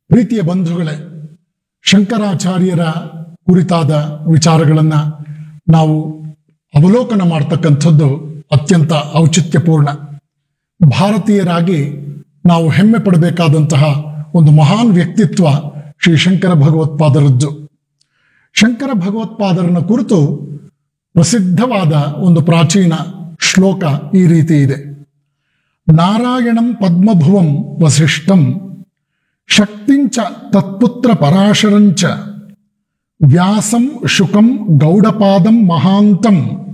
ಪ್ರೀತಿಯ ಬಂಧುಗಳೇ ಶಂಕರಾಚಾರ್ಯರ ಕುರಿತಾದ ವಿಚಾರಗಳನ್ನ ನಾವು ಅವಲೋಕನ ಮಾಡ್ತಕ್ಕಂಥದ್ದು ಅತ್ಯಂತ ಔಚಿತ್ಯಪೂರ್ಣ ಭಾರತೀಯರಾಗಿ ನಾವು ಹೆಮ್ಮೆ ಪಡಬೇಕಾದಂತಹ ಒಂದು ಮಹಾನ್ ವ್ಯಕ್ತಿತ್ವ ಶ್ರೀ ಶಂಕರ ಭಗವತ್ಪಾದರದ್ದು ಶಂಕರ ಭಗವತ್ಪಾದರನ ಕುರಿತು ಪ್ರಸಿದ್ಧವಾದ ಒಂದು ಪ್ರಾಚೀನ ಶ್ಲೋಕ ಈ ರೀತಿ ಇದೆ ನಾರಾಯಣಂ ಪದ್ಮಭುವಂ ವಸಿಷ್ಠಂ ಶಕ್ತಿಂಚ ತತ್ಪುತ್ರ ಪರಾಶರಂಚ ವ್ಯಾಸಂ ಶುಕಂ ಗೌಡಪಾದಂ ಮಹಾಂತಂ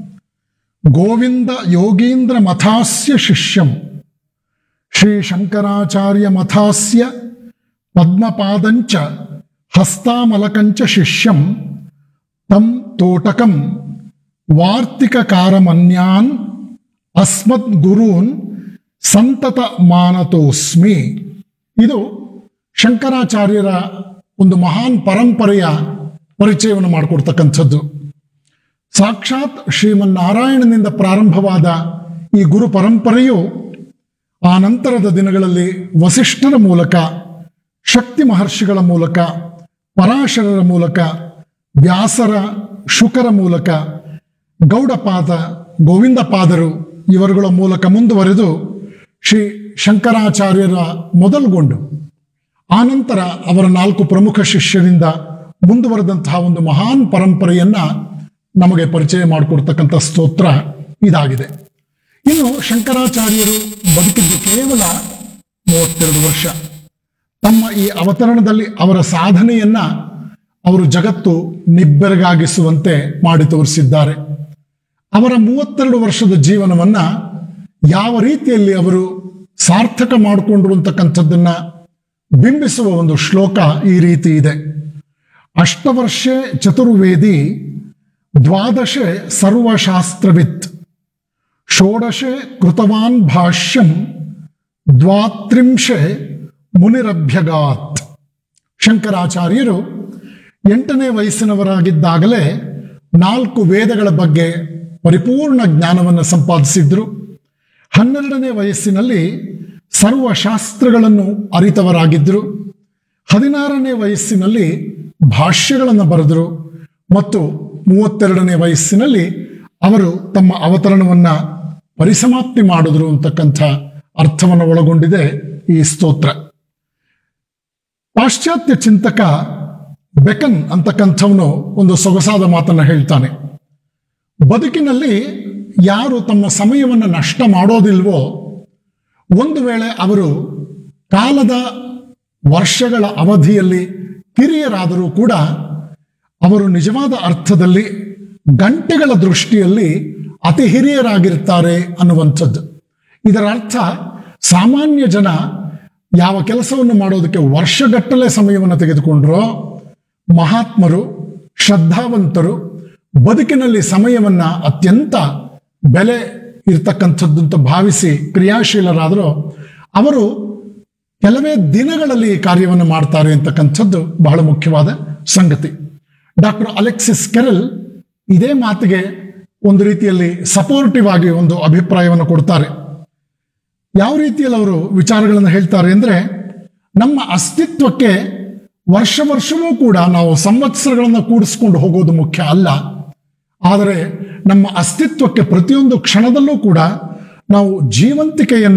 ಗೋವಿಂದ ಯೋಗೀಂದ್ರ ಮಥಾಸ್ಯ ಶಿಷ್ಯಂ ಶ್ರೀ ಶಂಕರಾಚಾರ್ಯ ಮಥಾಸ್ಯ ಪದ್ಮಪಾದಂಚ ಹಸ್ತಾಮಲಕಂಚ ಶಿಷ್ಯಂ ತಂ ತೋಟಕಂ ವಾರ್ತಿಕಕಾರಮನ್ಯಾನ್ ಅಸ್ಮದ್ ಗುರೂನ್ ಸಂತತ ಮಾನತೋಸ್ಮಿ ಇದು ಶಂಕರಾಚಾರ್ಯರ ಒಂದು ಮಹಾನ್ ಪರಂಪರೆಯ ಪರಿಚಯವನ್ನು ಮಾಡಿಕೊಡ್ತಕ್ಕಂಥದ್ದು ಸಾಕ್ಷಾತ್ ಶ್ರೀಮನ್ನಾರಾಯಣನಿಂದ ಪ್ರಾರಂಭವಾದ ಈ ಗುರು ಪರಂಪರೆಯು ಆ ನಂತರದ ದಿನಗಳಲ್ಲಿ ವಸಿಷ್ಠರ ಮೂಲಕ ಶಕ್ತಿ ಮಹರ್ಷಿಗಳ ಮೂಲಕ ಪರಾಶರರ ಮೂಲಕ ವ್ಯಾಸರ ಶುಕರ ಮೂಲಕ ಗೌಡಪಾದ ಗೋವಿಂದಪಾದರು ಇವರುಗಳ ಮೂಲಕ ಮುಂದುವರೆದು ಶ್ರೀ ಶಂಕರಾಚಾರ್ಯರ ಮೊದಲುಗೊಂಡು ಆನಂತರ ಅವರ ನಾಲ್ಕು ಪ್ರಮುಖ ಶಿಷ್ಯರಿಂದ ಮುಂದುವರೆದಂತಹ ಒಂದು ಮಹಾನ್ ಪರಂಪರೆಯನ್ನ ನಮಗೆ ಪರಿಚಯ ಮಾಡಿಕೊಡ್ತಕ್ಕಂಥ ಸ್ತೋತ್ರ ಇದಾಗಿದೆ ಇನ್ನು ಶಂಕರಾಚಾರ್ಯರು ಬದುಕಿದ್ದು ಕೇವಲ ಮೂವತ್ತೆರಡು ವರ್ಷ ತಮ್ಮ ಈ ಅವತರಣದಲ್ಲಿ ಅವರ ಸಾಧನೆಯನ್ನ ಅವರು ಜಗತ್ತು ನಿಬ್ಬೆರಗಾಗಿಸುವಂತೆ ಮಾಡಿ ತೋರಿಸಿದ್ದಾರೆ ಅವರ ಮೂವತ್ತೆರಡು ವರ್ಷದ ಜೀವನವನ್ನ ಯಾವ ರೀತಿಯಲ್ಲಿ ಅವರು ಸಾರ್ಥಕ ಮಾಡಿಕೊಂಡ್ರು ಅಂತಕ್ಕಂಥದ್ದನ್ನ ಬಿಂಬಿಸುವ ಒಂದು ಶ್ಲೋಕ ಈ ರೀತಿ ಇದೆ ಅಷ್ಟವರ್ಷೆ ಚತುರ್ವೇದಿ ದ್ವಾದಶೆ ಸರ್ವಶಾಸ್ತ್ರವಿತ್ ಷೋಡಶೆ ಕೃತವಾನ್ ಭಾಷ್ಯಂ ದ್ವಾತ್ರಿಂಶೆ ಮುನಿರಭ್ಯಗಾತ್ ಶಂಕರಾಚಾರ್ಯರು ಎಂಟನೇ ವಯಸ್ಸಿನವರಾಗಿದ್ದಾಗಲೇ ನಾಲ್ಕು ವೇದಗಳ ಬಗ್ಗೆ ಪರಿಪೂರ್ಣ ಜ್ಞಾನವನ್ನು ಸಂಪಾದಿಸಿದ್ರು ಹನ್ನೆರಡನೇ ವಯಸ್ಸಿನಲ್ಲಿ ಸರ್ವಶಾಸ್ತ್ರಗಳನ್ನು ಅರಿತವರಾಗಿದ್ದರು ಹದಿನಾರನೇ ವಯಸ್ಸಿನಲ್ಲಿ ಭಾಷ್ಯಗಳನ್ನು ಬರೆದರು ಮತ್ತು ಮೂವತ್ತೆರಡನೇ ವಯಸ್ಸಿನಲ್ಲಿ ಅವರು ತಮ್ಮ ಅವತರಣವನ್ನ ಪರಿಸಮಾಪ್ತಿ ಮಾಡಿದ್ರು ಅಂತಕ್ಕಂಥ ಅರ್ಥವನ್ನು ಒಳಗೊಂಡಿದೆ ಈ ಸ್ತೋತ್ರ ಪಾಶ್ಚಾತ್ಯ ಚಿಂತಕ ಬೆಕನ್ ಅಂತಕ್ಕಂಥವನು ಒಂದು ಸೊಗಸಾದ ಮಾತನ್ನ ಹೇಳ್ತಾನೆ ಬದುಕಿನಲ್ಲಿ ಯಾರು ತಮ್ಮ ಸಮಯವನ್ನು ನಷ್ಟ ಮಾಡೋದಿಲ್ವೋ ಒಂದು ವೇಳೆ ಅವರು ಕಾಲದ ವರ್ಷಗಳ ಅವಧಿಯಲ್ಲಿ ಕಿರಿಯರಾದರೂ ಕೂಡ ಅವರು ನಿಜವಾದ ಅರ್ಥದಲ್ಲಿ ಗಂಟೆಗಳ ದೃಷ್ಟಿಯಲ್ಲಿ ಅತಿ ಹಿರಿಯರಾಗಿರ್ತಾರೆ ಅನ್ನುವಂಥದ್ದು ಇದರ ಅರ್ಥ ಸಾಮಾನ್ಯ ಜನ ಯಾವ ಕೆಲಸವನ್ನು ಮಾಡೋದಕ್ಕೆ ವರ್ಷಗಟ್ಟಲೆ ಸಮಯವನ್ನು ತೆಗೆದುಕೊಂಡ್ರೋ ಮಹಾತ್ಮರು ಶ್ರದ್ಧಾವಂತರು ಬದುಕಿನಲ್ಲಿ ಸಮಯವನ್ನ ಅತ್ಯಂತ ಬೆಲೆ ಇರ್ತಕ್ಕಂಥದ್ದು ಅಂತ ಭಾವಿಸಿ ಕ್ರಿಯಾಶೀಲರಾದರೂ ಅವರು ಕೆಲವೇ ದಿನಗಳಲ್ಲಿ ಈ ಕಾರ್ಯವನ್ನು ಮಾಡ್ತಾರೆ ಅಂತಕ್ಕಂಥದ್ದು ಬಹಳ ಮುಖ್ಯವಾದ ಸಂಗತಿ ಡಾಕ್ಟರ್ ಅಲೆಕ್ಸಿಸ್ ಕೆರಲ್ ಇದೇ ಮಾತಿಗೆ ಒಂದು ರೀತಿಯಲ್ಲಿ ಸಪೋರ್ಟಿವ್ ಆಗಿ ಒಂದು ಅಭಿಪ್ರಾಯವನ್ನು ಕೊಡ್ತಾರೆ ಯಾವ ರೀತಿಯಲ್ಲಿ ಅವರು ವಿಚಾರಗಳನ್ನು ಹೇಳ್ತಾರೆ ಅಂದ್ರೆ ನಮ್ಮ ಅಸ್ತಿತ್ವಕ್ಕೆ ವರ್ಷ ವರ್ಷವೂ ಕೂಡ ನಾವು ಸಂವತ್ಸರಗಳನ್ನು ಕೂಡಿಸ್ಕೊಂಡು ಹೋಗೋದು ಮುಖ್ಯ ಅಲ್ಲ ಆದರೆ ನಮ್ಮ ಅಸ್ತಿತ್ವಕ್ಕೆ ಪ್ರತಿಯೊಂದು ಕ್ಷಣದಲ್ಲೂ ಕೂಡ ನಾವು ಜೀವಂತಿಕೆಯನ್ನು